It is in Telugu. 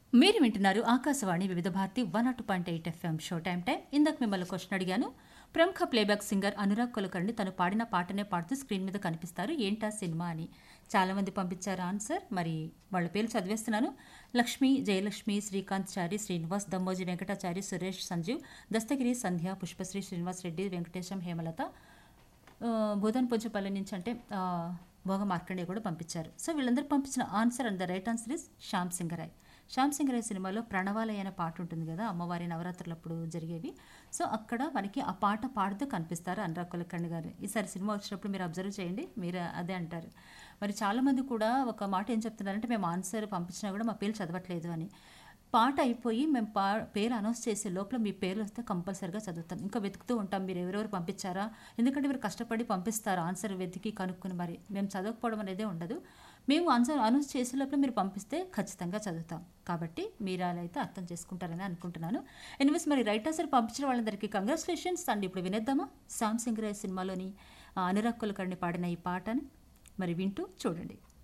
మీరు వింటున్నారు Akashvani Vividh Bharati one naught point eight F M show time time ఇందాక మిమ్మల్ని క్వశ్చన్ అడిగాను ప్రముఖ ప్లేబ్యాక్ సింగర్ అనురాగ్ కులకర్ణి తను పాడిన పాటనే పాడుతూ స్క్రీన్ మీద కనిపిస్తారు ఏంటా సినిమా అని చాలామంది పంపించారు ఆన్సర్ మరి వాళ్ళ పేర్లు చదివేస్తున్నాను లక్ష్మి జయలక్ష్మి శ్రీకాంత్ చారి శ్రీనివాస్ దమ్మోజి వెంకటాచారి సురేష్ సంజీవ్ దస్తగిరి సంధ్య పుష్పశ్రీ శ్రీనివాస్ రెడ్డి వెంకటేశం హేమలత ఆ, భూదాన్ పొంచపల్లి నుంచి అంటే ఆ, భోగ మార్కండే కూడా పంపించారు సో వీళ్ళందరూ పంపించిన answer and the right answer is Shyam Singha Roy Shyam Singha Roy సినిమాలో ప్రణవాలయ అనే పాట ఉంటుంది కదా అమ్మవారి నవరాత్రులప్పుడు జరిగేవి సో అక్కడ మనకి ఆ పాట పాడుతూ కనిపిస్తారు అనురాగ్ కులకర్ణి గారు ఈసారి సినిమా వచ్చినప్పుడు మీరు అబ్జర్వ్ చేయండి మీరు అదే అంటారు మరి చాలామంది కూడా ఒక మాట ఏం చెప్తున్నారంటే మేము ఆన్సర్ పంపించినా కూడా మా పేరు చదవట్లేదు అని పాట అయిపోయి మేము పా పేరు అనౌన్స్ చేసే లోపల మీ పేర్లు వస్తే కంపల్సరిగా చదువుతాం ఇంకా వెతుకుతూ ఉంటాం మీరు ఎవరెవరు పంపించారా ఎందుకంటే మీరు కష్టపడి పంపిస్తారు ఆన్సర్ వెతికి కనుక్కుని మరి మేము చదవకపోవడం అనేదే ఉండదు మేము ఆన్సర్ అనౌన్స్ చేసే లోపల మీరు పంపిస్తే ఖచ్చితంగా చదువుతాం కాబట్టి మీరు అలా అయితే అర్థం చేసుకుంటారని అనుకుంటున్నాను ఎనివేస్ మరి రైట్ ఆన్సర్ పంపించిన వాళ్ళందరికీ కంగ్రాచులేషన్స్ అండ్ ఇప్పుడు వినేద్దామా శామ్ సింగ్ రాయ్ సినిమాలోని ఆ, అనురాగ్ కులకర్ణి పాడిన ఈ పాటని మరి వింటూ చూడండి